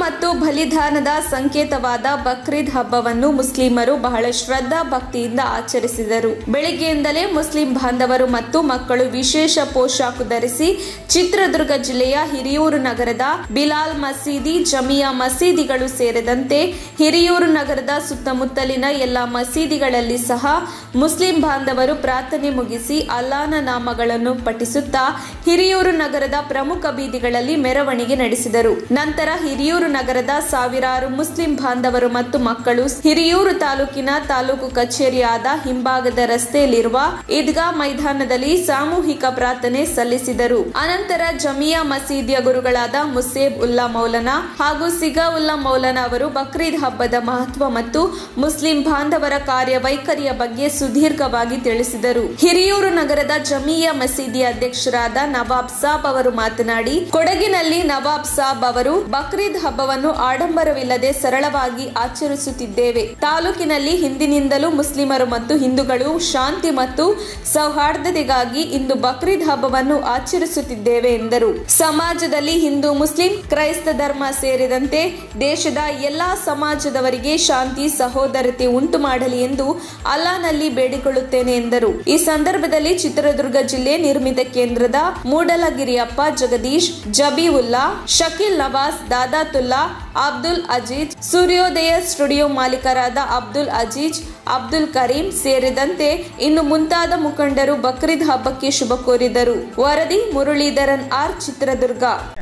ಮತ್ತು ಬಲಿದಾನದ ಸಂಕೇತವಾದ ಬಕ್ರೀದ್ ಹಬ್ಬವನ್ನು ಮುಸ್ಲಿಮರು ಬಹಳ ಶ್ರದ್ಧಾ ಭಕ್ತಿಯಿಂದ ಆಚರಿಸಿದರು ಬೆಳಿಗ್ಗೆಯಿಂದಲೇ ಮುಸ್ಲಿಂ ಬಾಂಧವರು ಮತ್ತು ಮಕ್ಕಳು ವಿಶೇಷ ಪೋಷಾಕು ಧರಿಸಿ ಚಿತ್ರದುರ್ಗ ಜಿಲ್ಲೆಯ ಹಿರಿಯೂರು ನಗರದ ಬಿಲಾಲ್ ಮಸೀದಿ ಜಮಿಯಾ ಮಸೀದಿಗಳು ಸೇರಿದಂತೆ ಹಿರಿಯೂರು ನಗರದ ಸುತ್ತಮುತ್ತಲಿನ ಎಲ್ಲ ಮಸೀದಿಗಳಲ್ಲಿ ಸಹ ಮುಸ್ಲಿಂ ಬಾಂಧವರು ಪ್ರಾರ್ಥನೆ ಮುಗಿಸಿ ಅಲ್ಲಾನ ನಾಮಗಳನ್ನು ಪಠಿಸುತ್ತಾ ಹಿರಿಯೂರು ನಗರದ ಪ್ರಮುಖ ಬೀದಿಗಳಲ್ಲಿ ಮೆರವಣಿಗೆ ನಡೆಸಿದರು ನಂತರ ಹಿರಿಯೂರು ನಗರದ ಸಾವಿರಾರು ಮುಸ್ಲಿಂ ಬಾಂಧವರು ಮತ್ತು ಮಕ್ಕಳು ಹಿರಿಯೂರು ತಾಲೂಕಿನ ತಾಲೂಕು ಕಚೇರಿಯಾದ ಹಿಂಭಾಗದ ರಸ್ತೆಯಲ್ಲಿರುವ ಈದ್ಗಾ ಮೈದಾನದಲ್ಲಿ ಸಾಮೂಹಿಕ ಪ್ರಾರ್ಥನೆ ಸಲ್ಲಿಸಿದರು ಅನಂತರ ಜಮಿಯಾ ಮಸೀದಿಯ ಗುರುಗಳಾದ ಮುಸೇಬ್ ಉಲ್ಲಾ ಮೌಲನಾ ಹಾಗೂ ಸಿಗಾ ಉಲ್ಲಾ ಮೌಲನಾ ಅವರು ಬಕ್ರೀದ್ ಹಬ್ಬದ ಮಹತ್ವ ಮತ್ತು ಮುಸ್ಲಿಂ ಬಾಂಧವರ ಕಾರ್ಯವೈಖರಿಯ ಬಗ್ಗೆ ಸುದೀರ್ಘವಾಗಿ ತಿಳಿಸಿದರು ಹಿರಿಯೂರು ನಗರದ ಜಮಿಯಾ ಮಸೀದಿಯ ಅಧ್ಯಕ್ಷರಾದ ನವಾಬ್ ಸಾಬ್ ಅವರು ಮಾತನಾಡಿ ಕೊಡಗಿನಲ್ಲಿ ನವಾಬ್ ಸಾಬ್ ಅವರು ಬಕ್ರೀದ್ ಹಬ್ಬವನ್ನು ಆಡಂಬರವಿಲ್ಲದೆ ಸರಳವಾಗಿ ಆಚರಿಸುತ್ತಿದ್ದೇವೆ ತಾಲೂಕಿನಲ್ಲಿ ಹಿಂದಿನಿಂದಲೂ ಮುಸ್ಲಿಮರು ಮತ್ತು ಹಿಂದೂಗಳು ಶಾಂತಿ ಮತ್ತು ಸೌಹಾರ್ದತೆಗಾಗಿ ಇಂದು ಬಕ್ರೀದ್ ಹಬ್ಬವನ್ನು ಆಚರಿಸುತ್ತಿದ್ದೇವೆ ಎಂದರು ಸಮಾಜದಲ್ಲಿ ಹಿಂದೂ ಮುಸ್ಲಿಂ ಕ್ರೈಸ್ತ ಧರ್ಮ ಸೇರಿದಂತೆ ದೇಶದ ಎಲ್ಲಾ ಸಮಾಜದವರಿಗೆ ಶಾಂತಿ ಸಹೋದರತೆ ಉಂಟು ಮಾಡಲಿ ಎಂದು ಅಲ್ಲಾನಲ್ಲಿ ಬೇಡಿಕೊಳ್ಳುತ್ತೇನೆ ಎಂದರು ಈ ಸಂದರ್ಭದಲ್ಲಿ ಚಿತ್ರದುರ್ಗ ಜಿಲ್ಲೆ ನಿರ್ಮಿತ ಕೇಂದ್ರದ ಮೂಡಲಗಿರಿಯಪ್ಪ ಜಗದೀಶ್ ಜಬೀವುಲ್ಲಾ ಶಕೀಲ್ ನವಾಸ್ ದಾದಾತುಲ್ಲಾ ಅಬ್ದುಲ್ ಅಜೀಜ್ ಸೂರ್ಯೋದಯ ಸ್ಟುಡಿಯೋ ಮಾಲೀಕರಾದ ಅಬ್ದುಲ್ ಅಜೀಜ್ ಅಬ್ದುಲ್ ಕರೀಂ ಸೇರಿದಂತೆ ಇನ್ನು ಮುಂತಾದ ಮುಖಂಡರು ಬಕ್ರೀದ್ ಹಬ್ಬಕ್ಕೆ ಶುಭ ಕೋರಿದರು ವರದಿ ಮುರಳೀಧರನ್ ಆರ್ ಚಿತ್ರದುರ್ಗ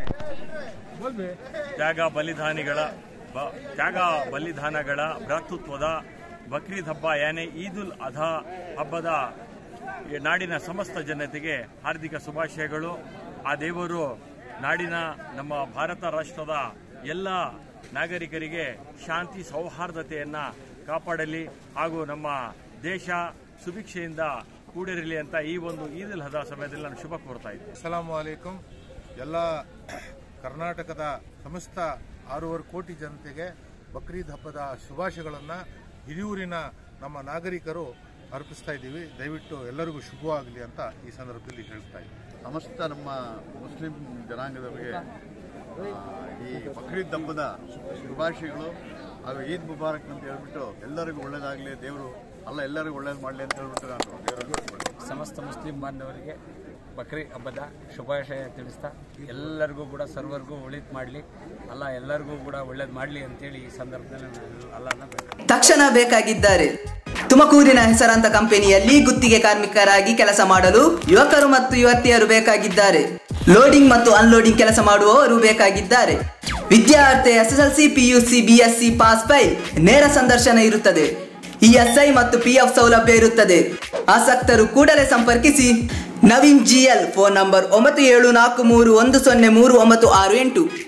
ತ್ಯಾಗ ಬಲಿದಾನಿಗಳ ಬ- ತ್ಯಾಗ ಬಲಿದಾನಗಳ ಭ್ರಾತೃತ್ವದ ಬಕ್ರೀದ್ ಹಬ್ಬ ಯಾನೆ ಈದುಲ್ ಅಧಾ ಹಬ್ಬದ ಈ ನಾಡಿನ ಸಮಸ್ತ ಜನತೆಗೆ ಹಾರ್ದಿಕ ಶುಭಾಶಯಗಳು ಆ ದೇವರು ನಾಡಿನ ನಮ್ಮ ಭಾರತ ರಾಷ್ಟ್ರದ ಎಲ್ಲ ನಾಗರಿಕರಿಗೆ ಶಾಂತಿ ಸೌಹಾರ್ದತೆಯನ್ನ ಕಾಪಾಡಲಿ ಹಾಗೂ ನಮ್ಮ ದೇಶ ಸುಭಿಕ್ಷೆಯಿಂದ ಕೂಡಿರಲಿ ಅಂತ ಈ ಒಂದು ಈದುಲ್ ಹದಾ ಸಮಯದಲ್ಲಿ ನಾನು ಶುಭ ಕೋರ್ತಾ ಇದ್ದೀನಿ ಅಸ್ಸಲಾಂ ವಾಲೇಕುಂ ಎಲ್ಲ ಕರ್ನಾಟಕದ ಸಮಸ್ತ ಆರೂವರೆ ಕೋಟಿ ಜನತೆಗೆ ಬಕ್ರೀದ್ ಹಬ್ಬದ ಶುಭಾಶಯಗಳನ್ನು ಹಿರಿಯೂರಿನ ನಮ್ಮ ನಾಗರಿಕರು ಅರ್ಪಿಸ್ತಾ ಇದ್ದೀವಿ ದಯವಿಟ್ಟು ಎಲ್ಲರಿಗೂ ಶುಭವಾಗಲಿ ಅಂತ ಈ ಸಂದರ್ಭದಲ್ಲಿ ಹೇಳ್ತಾ ಇದ್ದೀವಿ ಸಮಸ್ತ ನಮ್ಮ ಮುಸ್ಲಿಂ ಜನಾಂಗದವರಿಗೆ ಆ, ಈ ಬಕ್ರೀದ್ ಹಬ್ಬದ ಶುಭಾಶಯಗಳು ಹಾಗೂ ಈದ್ ಮುಬಾರಕ್ ಅಂತ ಹೇಳ್ಬಿಟ್ಟು ಎಲ್ಲರಿಗೂ ಒಳ್ಳೇದಾಗಲಿ ದೇವರು ಅಲ್ಲ ಎಲ್ಲರಿಗೂ ಒಳ್ಳೇದು ಮಾಡಲಿ ಅಂತ ಹೇಳ್ಬಿಟ್ಟು ನಾನು ದೇವರಲ್ಲಿ ಬೇಡ್ಕೊಳ್ತೀನಿ. ಸಮಸ್ತ ಮುಸ್ಲಿಂ ಬಾಂಧವರಿಗೆ ಬಕ್ರಿ ಹಬ್ಬದ ಶುಭಾಶಯ ತಿಳಿಸ್ತಾ ಎಲ್ಲರಿಗೂ ಕೂಡ ಸರ್ವರಿಗೂ ಒಳ್ಳೇದು ಮಾಡಲಿ ಅಲ್ಲ ಎಲ್ಲರಿಗೂ ಕೂಡ ಒಳ್ಳೇದು ಮಾಡಲಿ ಅಂತೇಳಿ ಈ ಸಂದರ್ಭದಲ್ಲಿ ನಾನು ಅಲ್ಲನ ಬೇಡ್ಕೊಳ್ತೀನಿ. ತಕ್ಷಣ ಬೇಕಾಗಿದ್ದಾರೆ ತುಮಕೂರಿನ ಹೆಸರಾಂತ ಕಂಪನಿಯಲ್ಲಿ ಗುತ್ತಿಗೆ ಕಾರ್ಮಿಕರಾಗಿ ಕೆಲಸ ಮಾಡಲು ಯುವಕರು ಮತ್ತು ಯುವತಿಯರು ಬೇಕಾಗಿದ್ದಾರೆ ಲೋಡಿಂಗ್ ಮತ್ತು ಅನ್ಲೋಡಿಂಗ್ ಕೆಲಸ ಮಾಡುವವರು ಬೇಕಾಗಿದ್ದಾರೆ ವಿದ್ಯಾರ್ಥಿ SSLC PUC BSc pass fail ನೇರ ಸಂದರ್ಶನ ಇರುತ್ತದೆ ಇಎಸ್ಐ ಮತ್ತು ಪಿಎಫ್ ಸೌಲಭ್ಯ ಇರುತ್ತದೆ ಆಸಕ್ತರು ಕೂಡಲೇ ಸಂಪರ್ಕಿಸಿ ನವೀನ್ ಜಿಎಲ್ ಫೋನ್ ನಂಬರ್ ಒಂಬತ್ತು ಏಳು ನಾಲ್ಕು ಮೂರು ಒಂದು ಸೊನ್ನೆ ಮೂರು ಒಂಬತ್ತು ಆರು ಎಂಟು